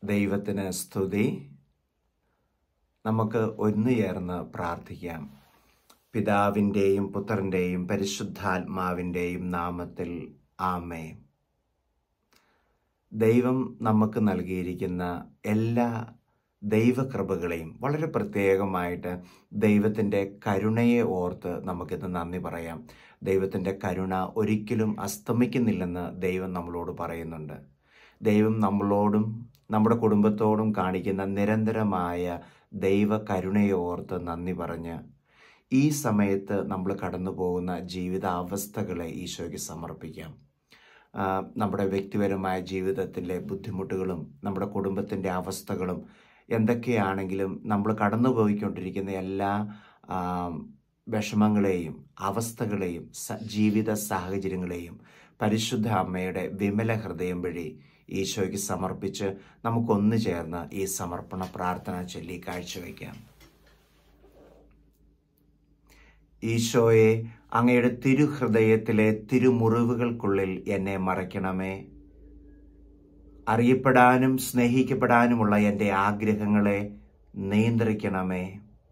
ദൈവത്തിന് സ്തുതി നമുക്ക് ഒന്നു ചേർന്ന് പ്രാർത്ഥിക്കാം പിതാവിൻ്റെയും പുത്രൻ്റെയും പരിശുദ്ധാത്മാവിൻ്റെയും നാമത്തിൽ ആമേ ദൈവം നമുക്ക് നൽകിയിരിക്കുന്ന എല്ലാ ദൈവകൃപകളെയും വളരെ പ്രത്യേകമായിട്ട് ദൈവത്തിൻ്റെ കരുണയെ ഓർത്ത് നമുക്കിന്ന് നന്ദി പറയാം ദൈവത്തിൻ്റെ കരുണ ഒരിക്കലും അസ്തമിക്കുന്നില്ലെന്ന് ദൈവം നമ്മളോട് പറയുന്നുണ്ട് ദൈവം നമ്മളോടും നമ്മുടെ കുടുംബത്തോടും കാണിക്കുന്ന നിരന്തരമായ ദൈവ കരുണയെ ഓർത്ത് നന്ദി പറഞ്ഞ് ഈ സമയത്ത് നമ്മൾ കടന്നു പോകുന്ന ജീവിതാവസ്ഥകളെ ഈശോയ്ക്ക് സമർപ്പിക്കാം ആ, നമ്മുടെ വ്യക്തിപരമായ ജീവിതത്തിലെ ബുദ്ധിമുട്ടുകളും നമ്മുടെ കുടുംബത്തിൻ്റെ അവസ്ഥകളും എന്തൊക്കെയാണെങ്കിലും നമ്മൾ കടന്നു പോയിക്കൊണ്ടിരിക്കുന്ന എല്ലാ ആ, വിഷമങ്ങളെയും അവസ്ഥകളെയും സ- ജീവിത സാഹചര്യങ്ങളെയും പരിശുദ്ധ അമ്മയുടെ വിമല ഹൃദയം വഴി ഈശോയ്ക്ക് സമർപ്പിച്ച് നമുക്കൊന്നു ചേർന്ന് ഈ സമർപ്പണ പ്രാർത്ഥന ചൊല്ലി കാഴ്ചവെക്കാം ഈശോയെ അങ്ങയുടെ തിരുഹൃദയത്തിലെ തിരുമുറിവുകൾക്കുള്ളിൽ എന്നെ മറയ്ക്കണമേ അറിയപ്പെടാനും സ്നേഹിക്കപ്പെടാനുമുള്ള എൻ്റെ ആഗ്രഹങ്ങളെ നിയന്ത്രിക്കണമേ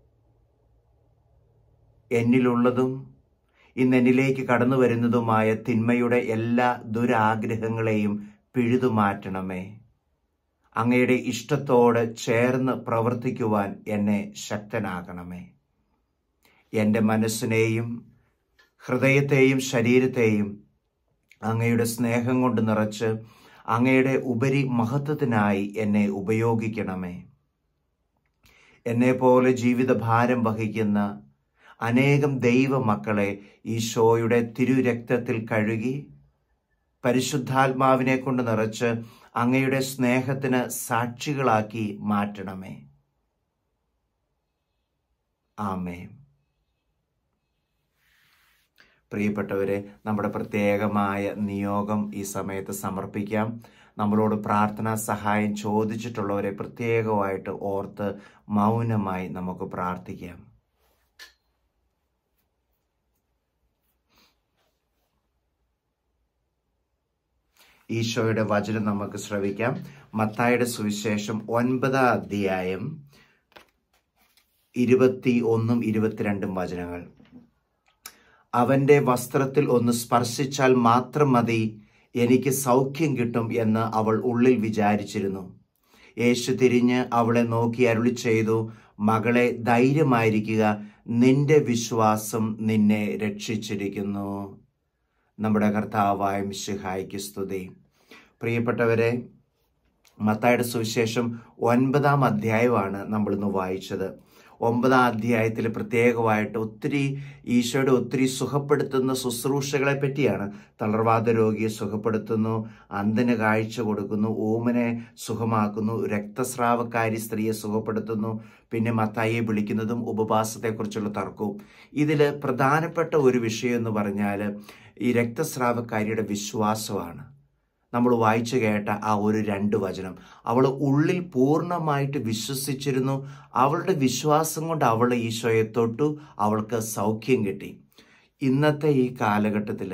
എന്നിലുള്ളതും ഇന്ന് എന്നിലേക്ക് കടന്നു വരുന്നതുമായ തിന്മയുടെ എല്ലാ ദുരാഗ്രഹങ്ങളെയും പിഴുതുമാറ്റണമേ അങ്ങയുടെ ഇഷ്ടത്തോട് ചേർന്ന് പ്രവർത്തിക്കുവാൻ എന്നെ ശക്തനാകണമേ എൻ്റെ മനസ്സിനെയും ഹൃദയത്തെയും ശരീരത്തെയും അങ്ങയുടെ സ്നേഹം കൊണ്ട് നിറച്ച് അങ്ങയുടെ ഉപരി മഹത്വത്തിനായി എന്നെ ഉപയോഗിക്കണമേ എന്നെ പോലെ ജീവിതഭാരം വഹിക്കുന്ന അനേകം ദൈവ മക്കളെ ഈശോയുടെ തിരുരക്തത്തിൽ കഴുകി പരിശുദ്ധാത്മാവിനെ കൊണ്ട് നിറച്ച് അങ്ങയുടെ സ്നേഹത്തിന് സാക്ഷികളാക്കി മാറ്റണമേ ആമേ പ്രിയപ്പെട്ടവരെ നമ്മുടെ പ്രത്യേകമായ നിയോഗം ഈ സമയത്ത് സമർപ്പിക്കാം നമ്മളോട് പ്രാർത്ഥനാ സഹായം ചോദിച്ചിട്ടുള്ളവരെ പ്രത്യേകമായിട്ട് ഓർത്ത് മൗനമായി നമുക്ക് പ്രാർത്ഥിക്കാം ഈശോയുടെ വചനം നമുക്ക് ശ്രവിക്കാം മത്തായുടെ സുവിശേഷം ഒൻപതാം അധ്യായം ഇരുപത്തി ഒന്നും ഇരുപത്തിരണ്ടും വചനങ്ങൾ അവന്റെ വസ്ത്രത്തിൽ ഒന്ന് സ്പർശിച്ചാൽ മാത്രം മതി എനിക്ക് സൗഖ്യം കിട്ടും എന്ന് അവൾ ഉള്ളിൽ വിചാരിച്ചിരുന്നു യേശു തിരിഞ്ഞ് അവളെ നോക്കി അരുളി ചെയ്തു മകളെ ധൈര്യമായിരിക്കുക നിന്റെ വിശ്വാസം നിന്നെ രക്ഷിച്ചിരിക്കുന്നു നമ്മുടെ കർത്താവായ മിശിഹായ്ക്ക് സ്തുതി പ്രിയപ്പെട്ടവരെ മത്തായുടെ സുവിശേഷം ഒൻപതാം അധ്യായമാണ് നമ്മളിന്ന് വായിച്ചത് ഒമ്പതാം അധ്യായത്തിൽ പ്രത്യേകമായിട്ട് ഒത്തിരി ഈശോയുടെ ഒത്തിരി സുഖപ്പെടുത്തുന്ന ശുശ്രൂഷകളെ പറ്റിയാണ് തളർവാദ രോഗിയെ സുഖപ്പെടുത്തുന്നു അന്ധന് കാഴ്ച കൊടുക്കുന്നു ഊമനെ സുഖമാക്കുന്നു രക്തസ്രാവക്കാരി സ്ത്രീയെ സുഖപ്പെടുത്തുന്നു പിന്നെ മത്തായിയെ വിളിക്കുന്നതും ഉപവാസത്തെക്കുറിച്ചുള്ള തർക്കവും ഇതിൽ പ്രധാനപ്പെട്ട ഒരു വിഷയം എന്ന് പറഞ്ഞാൽ ഈ രക്തസ്രാവക്കാരിയുടെ വിശ്വാസമാണ് നമ്മൾ വായിച്ചു കേട്ട ആ ഒരു രണ്ട് വചനം അവൾ ഉള്ളിൽ പൂർണ്ണമായിട്ട് വിശ്വസിച്ചിരുന്നു അവളുടെ വിശ്വാസം കൊണ്ട് അവൾ ഈശോയെ തൊട്ടു അവൾക്ക് സൗഖ്യം കിട്ടി ഇന്നത്തെ ഈ കാലഘട്ടത്തിൽ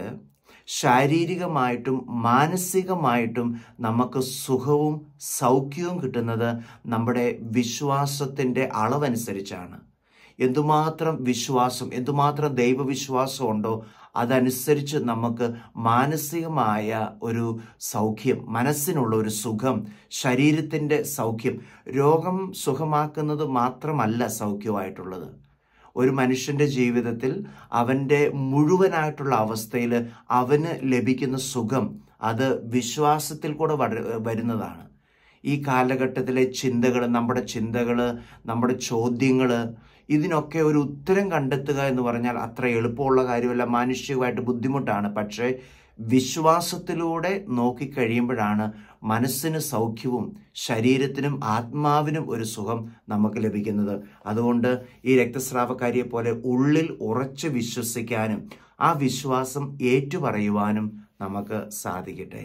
ശാരീരികമായിട്ടും മാനസികമായിട്ടും നമുക്ക് സുഖവും സൗഖ്യവും കിട്ടുന്നത് നമ്മുടെ വിശ്വാസത്തിൻ്റെ അളവനുസരിച്ചാണ് എന്തുമാത്രം വിശ്വാസം എന്തുമാത്രം ദൈവവിശ്വാസം ഉണ്ടോ അതനുസരിച്ച് നമുക്ക് മാനസികമായ ഒരു സൗഖ്യം മനസ്സിനുള്ള ഒരു സുഖം ശരീരത്തിൻ്റെ സൗഖ്യം രോഗം സുഖമാക്കുന്നത് മാത്രമല്ല സൗഖ്യമായിട്ടുള്ളത് ഒരു മനുഷ്യൻ്റെ ജീവിതത്തിൽ അവൻ്റെ മുഴുവനായിട്ടുള്ള അവസ്ഥയിൽ അവന് ലഭിക്കുന്ന സുഖം അത് വിശ്വാസത്തിൽ കൂടെ വര- വരുന്നതാണ് ഈ കാലഘട്ടത്തിലെ ചിന്തകൾ നമ്മുടെ ചിന്തകൾ നമ്മുടെ ചോദ്യങ്ങൾ ഇതിനൊക്കെ ഒരു ഉത്തരം കണ്ടെത്തുക എന്ന് പറഞ്ഞാൽ അത്ര എളുപ്പമുള്ള കാര്യമല്ല മാനുഷികമായിട്ട് ബുദ്ധിമുട്ടാണ് പക്ഷേ വിശ്വാസത്തിലൂടെ നോക്കിക്കഴിയുമ്പോഴാണ് മനസ്സിന് സൗഖ്യവും ശരീരത്തിനും ആത്മാവിനും ഒരു സുഖം നമുക്ക് ലഭിക്കുന്നത് അതുകൊണ്ട് ഈ രക്തസ്രാവക്കാരിയെ പോലെ ഉള്ളിൽ ഉറച്ചു വിശ്വസിക്കാനും ആ വിശ്വാസം ഏറ്റുപറയുവാനും നമുക്ക് സാധിക്കട്ടെ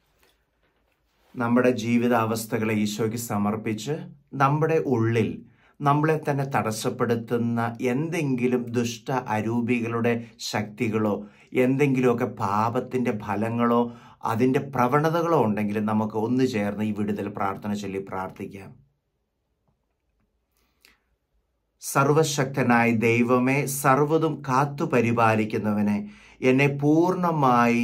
നമ്മുടെ ജീവിതാവസ്ഥകളെ ഈശോയ്ക്ക് സമർപ്പിച്ച് നമ്മുടെ ഉള്ളിൽ നമ്മളെ തന്നെ തടസ്സപ്പെടുത്തുന്ന എന്തെങ്കിലും ദുഷ്ട അരൂപികളുടെ ശക്തികളോ എന്തെങ്കിലുമൊക്കെ പാപത്തിൻ്റെ ഫലങ്ങളോ അതിൻ്റെ പ്രവണതകളോ ഉണ്ടെങ്കിൽ നമുക്ക് ഒന്നു ചേർന്ന് ഈ വിടുതൽ പ്രാർത്ഥന ചൊല്ലി പ്രാർത്ഥിക്കാം സർവശക്തനായ ദൈവമേ സർവ്വതും കാത്തു പരിപാലിക്കുന്നവനെ എന്നെ പൂർണ്ണമായി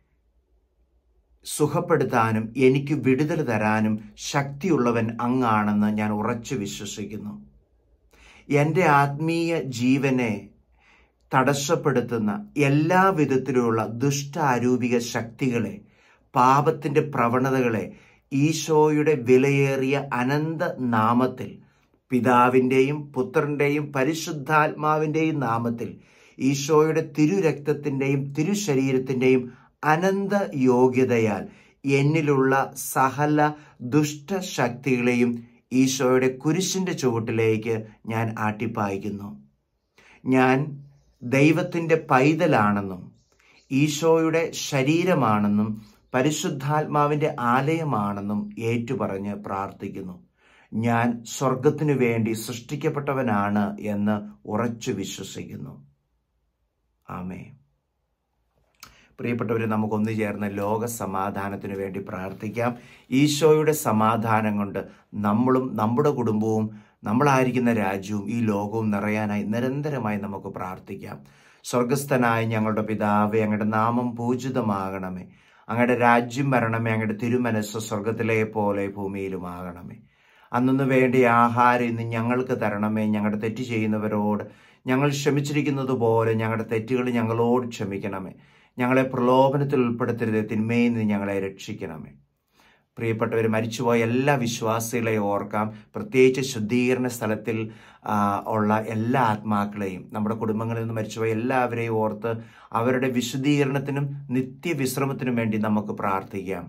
സുഖപ്പെടുത്താനും എനിക്ക് വിടുതൽ തരാനും ശക്തിയുള്ളവൻ അങ്ങാണെന്ന് ഞാൻ ഉറച്ചു വിശ്വസിക്കുന്നു എൻ്റെ ആത്മീയ ജീവനെ തടസ്സപ്പെടുത്തുന്ന എല്ലാ വിധത്തിലുള്ള ദുഷ്ടാരൂപിക ശക്തികളെ പാപത്തിൻ്റെ പ്രവണതകളെ ഈശോയുടെ വിലയേറിയ അനന്ത നാമത്തിൽ പിതാവിൻ്റെയും പുത്രൻ്റെയും പരിശുദ്ധാത്മാവിൻ്റെയും നാമത്തിൽ ഈശോയുടെ തിരുരക്തത്തിൻ്റെയും തിരുശരീരത്തിൻ്റെയും അനന്ത യോഗ്യതയാൽ എന്നിലുള്ള സകല ദുഷ്ടശക്തികളെയും ഈശോയുടെ കുരിശിൻ്റെ ചുവട്ടിലേക്ക് ഞാൻ ആട്ടിപ്പായിക്കുന്നു ഞാൻ ദൈവത്തിൻ്റെ പൈതലാണെന്നും ഈശോയുടെ ശരീരമാണെന്നും പരിശുദ്ധാത്മാവിൻ്റെ ആലയമാണെന്നും ഏറ്റുപറഞ്ഞ് പ്രാർത്ഥിക്കുന്നു ഞാൻ സ്വർഗത്തിനു വേണ്ടി സൃഷ്ടിക്കപ്പെട്ടവനാണ് എന്ന് ഉറച്ചു വിശ്വസിക്കുന്നു ആമേ പ്രിയപ്പെട്ടവരെ നമുക്കൊന്നു ചേർന്ന് ലോക സമാധാനത്തിനു വേണ്ടി പ്രാർത്ഥിക്കാം ഈശോയുടെ സമാധാനം കൊണ്ട് നമ്മളും നമ്മുടെ കുടുംബവും നമ്മളായിരിക്കുന്ന രാജ്യവും ഈ ലോകവും നിറയാനായി നിരന്തരമായി നമുക്ക് പ്രാർത്ഥിക്കാം സ്വർഗസ്ഥനായ ഞങ്ങളുടെ പിതാവേ അങ്ങയുടെ നാമം പൂജിതമാകണമേ അങ്ങയുടെ രാജ്യം വരണമേ അങ്ങയുടെ തിരുമനസ് സ്വർഗത്തിലെ പോലെ ഭൂമിയിലുമാകണമേ അന്നു വേണ്ടി ആഹാരം ഇന്ന് ഞങ്ങൾക്ക് തരണമേ ഞങ്ങളുടെ തെറ്റ് ചെയ്യുന്നവരോട് ഞങ്ങൾ ക്ഷമിച്ചിരിക്കുന്നത് പോലെ ഞങ്ങളുടെ തെറ്റുകൾ ഞങ്ങളോട് ക്ഷമിക്കണമേ ഞങ്ങളെ പ്രലോഭനത്തിൽ ഉൾപ്പെടുത്തരുത് തിന്മയിൽ നിന്ന് ഞങ്ങളെ രക്ഷിക്കണമേ പ്രിയപ്പെട്ടവർ മരിച്ചുപോയ എല്ലാ വിശ്വാസികളെയും ഓർക്കാം പ്രത്യേകിച്ച് ശുദ്ധീകരണ സ്ഥലത്തിൽ ആ, ഉള്ള എല്ലാ ആത്മാക്കളെയും നമ്മുടെ കുടുംബങ്ങളിൽ നിന്ന് മരിച്ചുപോയ എല്ലാവരെയും ഓർത്ത് അവരുടെ വിശുദ്ധീകരണത്തിനും നിത്യവിശ്രമത്തിനും വേണ്ടി നമുക്ക് പ്രാർത്ഥിക്കാം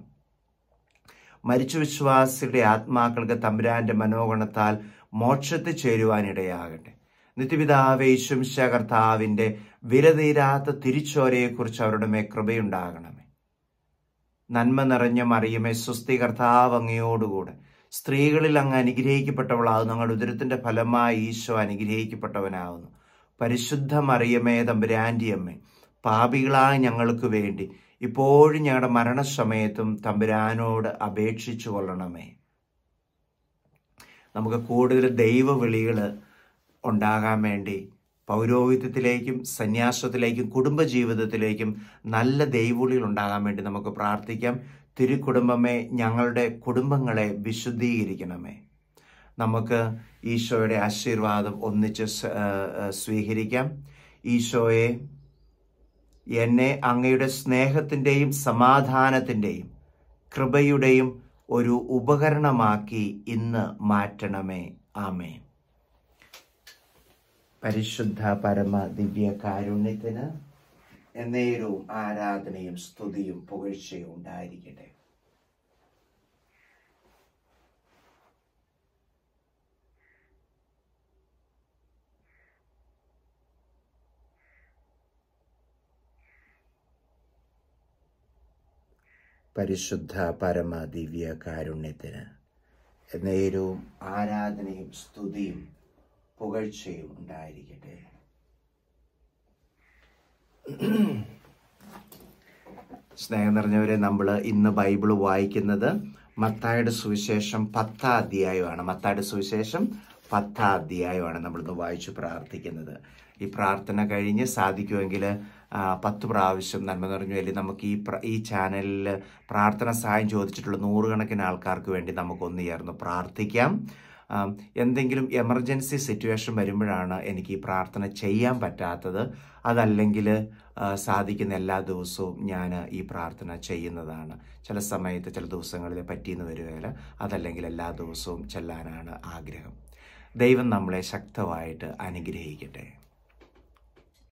മരിച്ച വിശ്വാസികളുടെ ആത്മാക്കൾക്ക് തമ്പുരാന്റെ മനോഗണത്താൽ മോക്ഷത്തിൽ ചേരുവാനിടയാകട്ടെ നിത്യപിതാവേ ഈശ്വംശ കർത്താവിന്റെ വിലതീരാത്ത തിരിച്ചോരയെക്കുറിച്ച് അവരുടെ മേ കൃപയുണ്ടാകണമേ നന്മ നിറഞ്ഞ മറിയമേ സ്വസ്തി കർത്താവ് അങ്ങയോടുകൂടെ സ്ത്രീകളിൽ അങ്ങ് അനുഗ്രഹിക്കപ്പെട്ടവളാകുന്നു അങ്ങയുടെ ഉദരത്തിന്റെ ഫലമായി ഈശോ അനുഗ്രഹിക്കപ്പെട്ടവനാകുന്നു പരിശുദ്ധ മറിയമേ തമ്പുരാൻ്റെ അമ്മേ പാപികളായ ഞങ്ങൾക്ക് വേണ്ടി ഇപ്പോഴും ഞങ്ങളുടെ മരണസമയത്തും തമ്പുരാനോട് അപേക്ഷിച്ചു കൊള്ളണമേ നമുക്ക് കൂടുതൽ ദൈവവിളികൾ ഉണ്ടാകാൻ വേണ്ടി പൗരോഹിത്യത്തിലേക്കും സന്യാസത്തിലേക്കും കുടുംബജീവിതത്തിലേക്കും നല്ല ദൈവവിളികൾ ഉണ്ടാകാൻ വേണ്ടി നമുക്ക് പ്രാർത്ഥിക്കാം തിരുക്കുടുംബമേ ഞങ്ങളുടെ കുടുംബങ്ങളെ വിശുദ്ധീകരിക്കണമേ നമുക്ക് ഈശോയുടെ ആശീർവാദം ഒന്നിച്ച് സ്വ- ആ, ആ, സ്വീകരിക്കാം ഈശോയെ എന്നെ അങ്ങയുടെ സ്നേഹത്തിൻ്റെയും സമാധാനത്തിൻ്റെയും കൃപയുടെയും ഒരു ഉപകരണമാക്കി ഇന്ന് മാറ്റണമേ ആമേ പരിശുദ്ധ പരമ ദിവ്യ കാരുണ്യത്തിന് എന്നേരവും ആരാധനയും സ്തുതിയും പുകഴ്ചയും ഉണ്ടായിരിക്കട്ടെ പരിശുദ്ധ പരമ ദിവ്യ കാരുണ്യത്തിന് എന്നേരവും ആരാധനയും സ്തുതിയും പുകഴ്ചയും ഉണ്ടായിരിക്കട്ടെ സ്നേഹം നിറഞ്ഞവരെ നമ്മൾ ഇന്ന് ബൈബിൾ വായിക്കുന്നത് മത്തായുടെ സുവിശേഷം പത്താം അധ്യായമാണ് മത്തായുടെ സുവിശേഷം പത്താം അധ്യായമാണ് നമ്മളിന്ന് വായിച്ച് പ്രാർത്ഥിക്കുന്നത് ഈ പ്രാർത്ഥന കഴിഞ്ഞ് സാധിക്കുമെങ്കിൽ ആ, പത്ത് പ്രാവശ്യം നന്മ നിറഞ്ഞു അല്ലെങ്കിൽ നമുക്ക് ഈ പ്ര- ഈ ചാനലിൽ പ്രാർത്ഥന സഹായം ചോദിച്ചിട്ടുള്ള നൂറുകണക്കിന് ആൾക്കാർക്ക് വേണ്ടി നമുക്കൊന്ന് ചേർന്ന് പ്രാർത്ഥിക്കാം ആം, എന്തെങ്കിലും എമർജൻസി സിറ്റുവേഷൻ വരുമ്പോഴാണ് എനിക്ക് ഈ പ്രാർത്ഥന ചെയ്യാൻ പറ്റാത്തത് അതല്ലെങ്കിൽ ആ, സാധിക്കുന്ന എല്ലാ ദിവസവും ഞാൻ ഈ പ്രാർത്ഥന ചെയ്യുന്നതാണ് ചില സമയത്ത് ചില ദിവസങ്ങളിൽ പറ്റിയെന്ന് വരികയില്ല അതല്ലെങ്കിൽ എല്ലാ ദിവസവും ചെല്ലാനാണ് ആഗ്രഹം ദൈവം നമ്മളെ ശക്തമായിട്ട് അനുഗ്രഹിക്കട്ടെ